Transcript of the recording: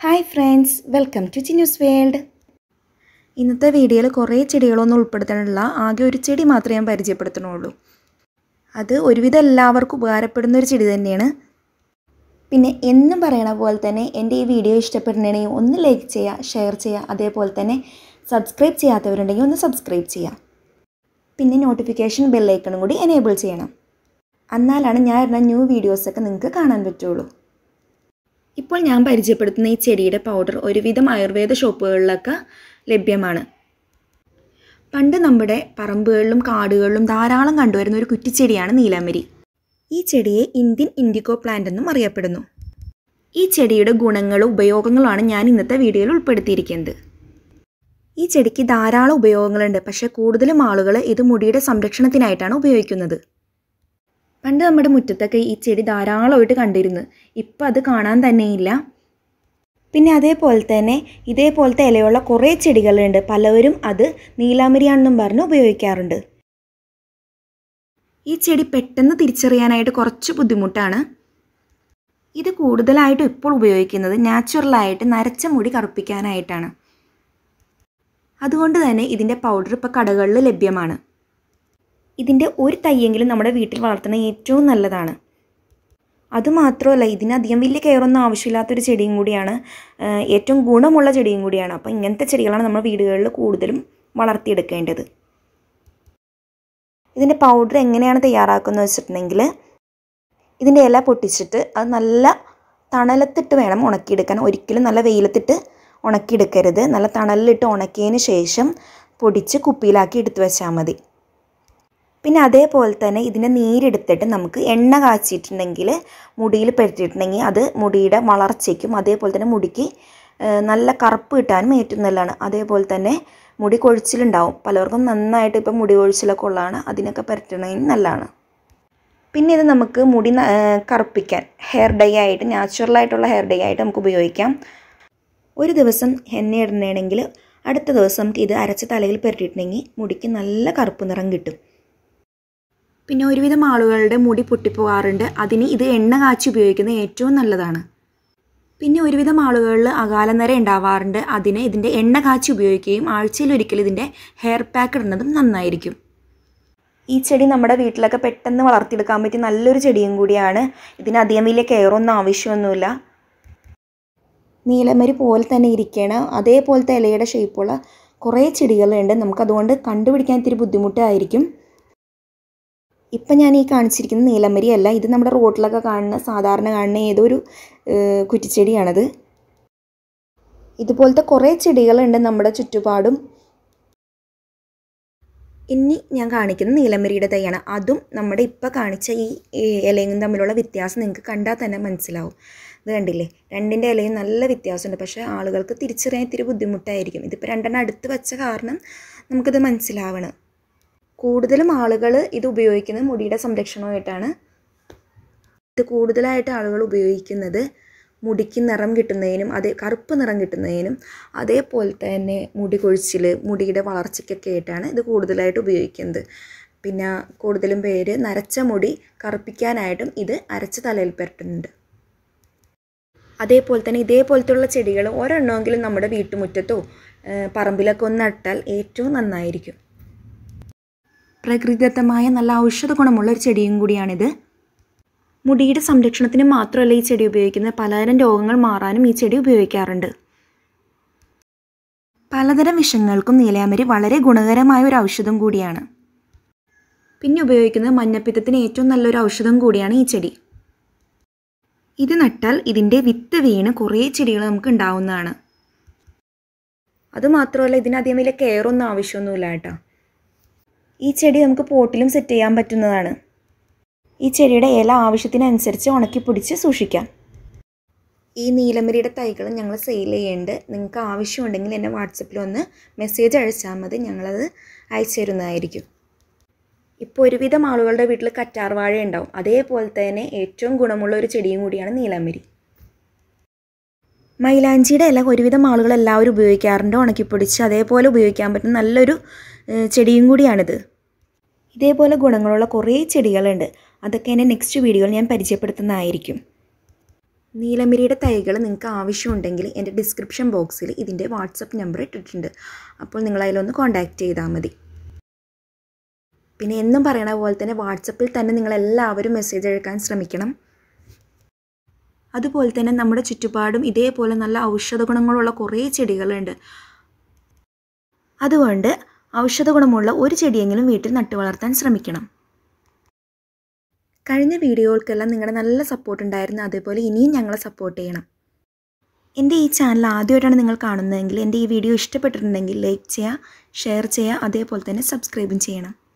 hi friends welcome to ചിന്യൂസ് world ഇന്നത്തെ വീഡിയോയിൽ കുറേ ചെടികളൊന്നും ഉൾപ്പെടുത്താനുള്ള ആകെ ഒരു ചെടി മാത്രമേ ഞാൻ പരിചയപ്പെടുത്തണുള്ളൂ അത് ഒരുവിധം എല്ലാവർക്കും ഉപകാരപ്പെടുന്ന ഒരു ചെടി തന്നെയാണ് പിന്നെ എന്നും പറയണ പോലെ തന്നെ എൻ്റെ ഈ വീഡിയോ ഇഷ്ടപ്പെടുന്നുണ്ടെങ്കിൽ ഒന്ന് ലൈക്ക് ചെയ്യുക ഷെയർ ചെയ്യുക അതേപോലെ തന്നെ സബ്സ്ക്രൈബ് ചെയ്യാത്തവരുണ്ടെങ്കിൽ ഒന്ന് സബ്സ്ക്രൈബ് ചെയ്യുക പിന്നെ നോട്ടിഫിക്കേഷൻ ബെല്ലൈക്കണും കൂടി എനേബിൾ ചെയ്യണം എന്നാലാണ് ഞാൻ ഇടുന്ന ന്യൂ വീഡിയോസൊക്കെ നിങ്ങൾക്ക് കാണാൻ പറ്റുള്ളൂ ഇപ്പോൾ ഞാൻ പരിചയപ്പെടുത്തുന്ന ഈ ചെടിയുടെ പൗഡർ ഒരുവിധം ആയുർവേദ ഷോപ്പുകളിലൊക്കെ ലഭ്യമാണ് പണ്ട് നമ്മുടെ പറമ്പുകളിലും കാടുകളിലും ധാരാളം കണ്ടുവരുന്ന ഒരു കുറ്റിച്ചെടിയാണ് നീലാമരി ഈ ചെടിയെ ഇന്ത്യൻ ഇൻഡിഗോ പ്ലാന്റ് എന്നും അറിയപ്പെടുന്നു ഈ ചെടിയുടെ ഗുണങ്ങളും ഉപയോഗങ്ങളുമാണ് ഞാൻ ഇന്നത്തെ വീഡിയോയിൽ ഉൾപ്പെടുത്തിയിരിക്കുന്നത് ഈ ചെടിക്ക് ധാരാളം ഉപയോഗങ്ങളുണ്ട് പക്ഷേ കൂടുതലും ആളുകൾ ഇത് മുടിയുടെ സംരക്ഷണത്തിനായിട്ടാണ് ഉപയോഗിക്കുന്നത് പണ്ട് നമ്മുടെ മുറ്റത്തൊക്കെ ഈ ചെടി ധാരാളമായിട്ട് കണ്ടിരുന്നു ഇപ്പം അത് കാണാൻ തന്നെയില്ല പിന്നെ അതേപോലെ തന്നെ ഇതേപോലത്തെ ഇലയുള്ള കുറേ ചെടികളുണ്ട് പലവരും അത് നീലാമരിയാണെന്നും പറഞ്ഞ് ഉപയോഗിക്കാറുണ്ട് ഈ ചെടി പെട്ടെന്ന് തിരിച്ചറിയാനായിട്ട് കുറച്ച് ബുദ്ധിമുട്ടാണ് ഇത് കൂടുതലായിട്ടും ഇപ്പോൾ ഉപയോഗിക്കുന്നത് നാച്ചുറലായിട്ട് നരച്ച മുടി കറുപ്പിക്കാനായിട്ടാണ് അതുകൊണ്ട് തന്നെ ഇതിൻ്റെ പൗഡർ ഇപ്പോൾ കടകളിൽ ലഭ്യമാണ് ഇതിൻ്റെ ഒരു തയ്യെങ്കിലും നമ്മുടെ വീട്ടിൽ വളർത്തുന്നത് ഏറ്റവും നല്ലതാണ് അതുമാത്രമല്ല ഇതിനധികം വലിയ കെയറൊന്നും ആവശ്യമില്ലാത്തൊരു ചെടിയും കൂടിയാണ് ഏറ്റവും ഗുണമുള്ള ചെടിയും കൂടിയാണ് അപ്പോൾ ഇങ്ങനത്തെ ചെടികളാണ് നമ്മുടെ വീടുകളിൽ കൂടുതലും വളർത്തിയെടുക്കേണ്ടത് ഇതിൻ്റെ പൗഡർ എങ്ങനെയാണ് തയ്യാറാക്കുന്നത് വെച്ചിട്ടുണ്ടെങ്കിൽ ഇതിൻ്റെ ഇല പൊട്ടിച്ചിട്ട് അത് നല്ല തണലത്തിട്ട് വേണം ഉണക്കിയെടുക്കാൻ ഒരിക്കലും നല്ല വെയിലത്തിട്ട് ഉണക്കിയെടുക്കരുത് നല്ല തണലിലിട്ട് ഉണക്കിയതിന് ശേഷം പൊടിച്ച് കുപ്പിയിലാക്കി എടുത്തു വെച്ചാൽ മതി പിന്നെ അതേപോലെ തന്നെ ഇതിൻ്റെ നീരെടുത്തിട്ട് നമുക്ക് എണ്ണ കാച്ചിട്ടുണ്ടെങ്കിൽ മുടിയിൽ പരത്തിയിട്ടുണ്ടെങ്കിൽ അത് മുടിയുടെ വളർച്ചയ്ക്കും അതേപോലെ തന്നെ മുടിക്ക് നല്ല കറുപ്പ് കിട്ടാനും ഏറ്റവും നല്ലതാണ് അതേപോലെ തന്നെ മുടി കൊഴിച്ചിലുണ്ടാവും പലർക്കും നന്നായിട്ട് ഇപ്പം മുടി കൊഴിച്ചിലൊക്കെ ഉള്ളതാണ് അതിനൊക്കെ പരട്ടണമെങ്കിൽ നല്ലതാണ് പിന്നെ ഇത് നമുക്ക് മുടി കറുപ്പിക്കാൻ ഹെയർ ഡൈ ആയിട്ട് നാച്ചുറലായിട്ടുള്ള ഹെയർ ഡൈ ആയിട്ട് നമുക്ക് ഉപയോഗിക്കാം ഒരു ദിവസം എണ്ണ ഇടണമെങ്കിൽ അടുത്ത ദിവസം നമുക്ക് ഇത് അരച്ച തലയിൽ പുരട്ടിയിട്ടുണ്ടെങ്കിൽ മുടിക്ക് നല്ല കറുപ്പ് നിറം കിട്ടും പിന്നെ ഒരുവിധം ആളുകളുടെ മുടി പൊട്ടിപ്പോകാറുണ്ട് അതിന് ഇത് എണ്ണ കാച്ചി ഉപയോഗിക്കുന്നത് ഏറ്റവും നല്ലതാണ് പിന്നെ ഒരുവിധം ആളുകളിൽ അകാലനര ഉണ്ടാവാറുണ്ട് അതിന് ഇതിൻ്റെ എണ്ണ കാച്ചി ഉപയോഗിക്കുകയും ആഴ്ചയിൽ ഒരിക്കൽ ഇതിൻ്റെ ഹെയർ പാക്ക് ഇടുന്നതും നന്നായിരിക്കും ഈ ചെടി നമ്മുടെ വീട്ടിലൊക്കെ പെട്ടെന്ന് വളർത്തിയെടുക്കാൻ പറ്റിയ നല്ലൊരു ചെടിയും കൂടിയാണ് ഇതിന് അധികം വലിയ കെയറൊന്നും ആവശ്യമൊന്നുമില്ല നീലമരി പോലെ തന്നെ ഇരിക്കണ അതേപോലത്തെ ഇലയുടെ ഷേപ്പുള്ള കുറേ ചെടികളുണ്ട് നമുക്കതുകൊണ്ട് കണ്ടുപിടിക്കാൻ ഇത്തിരി ബുദ്ധിമുട്ടായിരിക്കും ഇപ്പം ഞാൻ ഈ കാണിച്ചിരിക്കുന്ന നീലമരി അല്ല ഇത് നമ്മുടെ റോഡിലൊക്കെ കാണുന്ന സാധാരണ കാണുന്ന ഏതോ ഒരു കുറ്റിച്ചെടിയാണത് ഇതുപോലത്തെ കുറേ ചെടികളുണ്ട് നമ്മുടെ ചുറ്റുപാടും ഇനി ഞാൻ കാണിക്കുന്ന നീലമരിയുടെ തൈയാണ് അതും നമ്മുടെ ഇപ്പം കാണിച്ച ഈ ഇലയും തമ്മിലുള്ള വ്യത്യാസം നിങ്ങൾക്ക് കണ്ടാൽ തന്നെ മനസ്സിലാവും ഇത് കണ്ടില്ലേ രണ്ടിൻ്റെ ഇലയും നല്ല വ്യത്യാസമുണ്ട് പക്ഷേ ആളുകൾക്ക് തിരിച്ചറിയാൻ ഇത്തിരി ബുദ്ധിമുട്ടായിരിക്കും ഇതിപ്പോൾ രണ്ടെണ്ണം അടുത്ത് വെച്ച കാരണം നമുക്കിത് മനസ്സിലാവണം കൂടുതലും ആളുകൾ ഇത് ഉപയോഗിക്കുന്നത് മുടിയുടെ സംരക്ഷണമായിട്ടാണ് ഇത് കൂടുതലായിട്ട് ആളുകൾ ഉപയോഗിക്കുന്നത് മുടിക്ക് നിറം കിട്ടുന്നതിനും അതേ കറുപ്പ് നിറം കിട്ടുന്നതിനും അതേപോലെ തന്നെ മുടി കൊഴിച്ചിൽ മുടിയുടെ വളർച്ചയ്ക്കൊക്കെ ആയിട്ടാണ് ഇത് കൂടുതലായിട്ട് ഉപയോഗിക്കുന്നത് പിന്നെ കൂടുതലും പേര് നരച്ച മുടി കറുപ്പിക്കാനായിട്ടും ഇത് അരച്ച തലയിൽ പുരട്ടുന്നുണ്ട് അതേപോലെ തന്നെ ഇതേപോലത്തുള്ള ചെടികൾ ഒരെണ്ണമെങ്കിലും നമ്മുടെ വീട്ടുമുറ്റത്തോ പറമ്പിലൊക്കെ ഒന്ന് നട്ടാൽ ഏറ്റവും നന്നായിരിക്കും പ്രകൃതിദത്തമായ നല്ല ഔഷധ ഗുണമുള്ള ഒരു ചെടിയും കൂടിയാണിത് മുടിയുടെ സംരക്ഷണത്തിന് മാത്രമല്ല ഈ ചെടി ഉപയോഗിക്കുന്നത് പലതരം രോഗങ്ങൾ മാറാനും ഈ ചെടി ഉപയോഗിക്കാറുണ്ട് പലതരം വിഷങ്ങൾക്കും നീലയാമരി വളരെ ഗുണകരമായ ഒരു ഔഷധം കൂടിയാണ് പിന്നെ ഉപയോഗിക്കുന്നത് മഞ്ഞപ്പിത്തത്തിന് ഏറ്റവും നല്ലൊരു ഔഷധം കൂടിയാണ് ഈ ചെടി ഇത് നട്ടാൽ ഇതിൻ്റെ വിത്ത് വീണ് കുറേ ചെടികൾ നമുക്ക് ഉണ്ടാവുന്നതാണ് അതുമാത്രമല്ല ഇതിനധികം വലിയ കെയറൊന്നും ആവശ്യമൊന്നുമില്ല കേട്ടോ ഈ ചെടി നമുക്ക് പോട്ടിലും സെറ്റ് ചെയ്യാൻ പറ്റുന്നതാണ് ഈ ചെടിയുടെ ഇല ആവശ്യത്തിനനുസരിച്ച് ഉണക്കി പിടിച്ച് സൂക്ഷിക്കാം ഈ നീലമരിയുടെ തൈകൾ ഞങ്ങൾ സെയിൽ ചെയ്യുന്നുണ്ട് നിങ്ങൾക്ക് ആവശ്യമുണ്ടെങ്കിൽ എന്നെ വാട്സപ്പിൽ ഒന്ന് മെസ്സേജ് അയച്ചാൽ മതി ഞങ്ങളത് അയച്ചു തരുന്നതായിരിക്കും ഇപ്പോൾ ഒരുവിധം ആളുകളുടെ വീട്ടിൽ കറ്റാർ വാഴ ഉണ്ടാവും അതേപോലെ തന്നെ ഏറ്റവും ഗുണമുള്ള ഒരു ചെടിയും കൂടിയാണ് നീലമരി മൈലാഞ്ചിയുടെ ഇല ഒരുവിധം ആളുകൾ എല്ലാവരും ഉപയോഗിക്കാറുണ്ട് ഉണക്കിപ്പൊടിച്ച് അതേപോലെ ഉപയോഗിക്കാൻ പറ്റുന്ന നല്ലൊരു ചെടിയും കൂടിയാണിത് ഇതേപോലെ ഗുണങ്ങളുള്ള കുറേ ചെടികളുണ്ട് അതൊക്കെ എൻ്റെ നെക്സ്റ്റ് വീഡിയോയിൽ ഞാൻ പരിചയപ്പെടുത്തുന്നതായിരിക്കും നീലമിരിയുടെ തൈകൾ നിങ്ങൾക്ക് ആവശ്യമുണ്ടെങ്കിൽ എൻ്റെ ഡിസ്ക്രിപ്ഷൻ ബോക്സിൽ ഇതിൻ്റെ വാട്സപ്പ് നമ്പർ ഇട്ടിട്ടുണ്ട് അപ്പോൾ നിങ്ങൾ അതിലൊന്ന് കോൺടാക്റ്റ് ചെയ്താൽ മതി പിന്നെ എന്നും പറയണ പോലെ തന്നെ വാട്സപ്പിൽ തന്നെ നിങ്ങളെല്ലാവരും മെസ്സേജ് അയക്കാൻ ശ്രമിക്കണം അതുപോലെ തന്നെ നമ്മുടെ ചുറ്റുപാടും ഇതേപോലെ നല്ല ഔഷധ ഗുണങ്ങളുള്ള കുറേ ചെടികളുണ്ട് അതുകൊണ്ട് ഔഷധ ഗുണമുള്ള ഒരു ചെടിയെങ്കിലും വീട്ടിൽ നട്ടു വളർത്താൻ ശ്രമിക്കണം കഴിഞ്ഞ വീഡിയോകൾക്കെല്ലാം നിങ്ങളുടെ നല്ല സപ്പോർട്ട് ഉണ്ടായിരുന്നു അതേപോലെ ഇനിയും ഞങ്ങളെ സപ്പോർട്ട് ചെയ്യണം എൻ്റെ ഈ ചാനൽ ആദ്യമായിട്ടാണ് നിങ്ങൾ കാണുന്നതെങ്കിൽ എൻ്റെ ഈ വീഡിയോ ഇഷ്ടപ്പെട്ടിട്ടുണ്ടെങ്കിൽ ലൈക്ക് ചെയ്യുക ഷെയർ ചെയ്യുക അതേപോലെ തന്നെ സബ്സ്ക്രൈബും ചെയ്യണം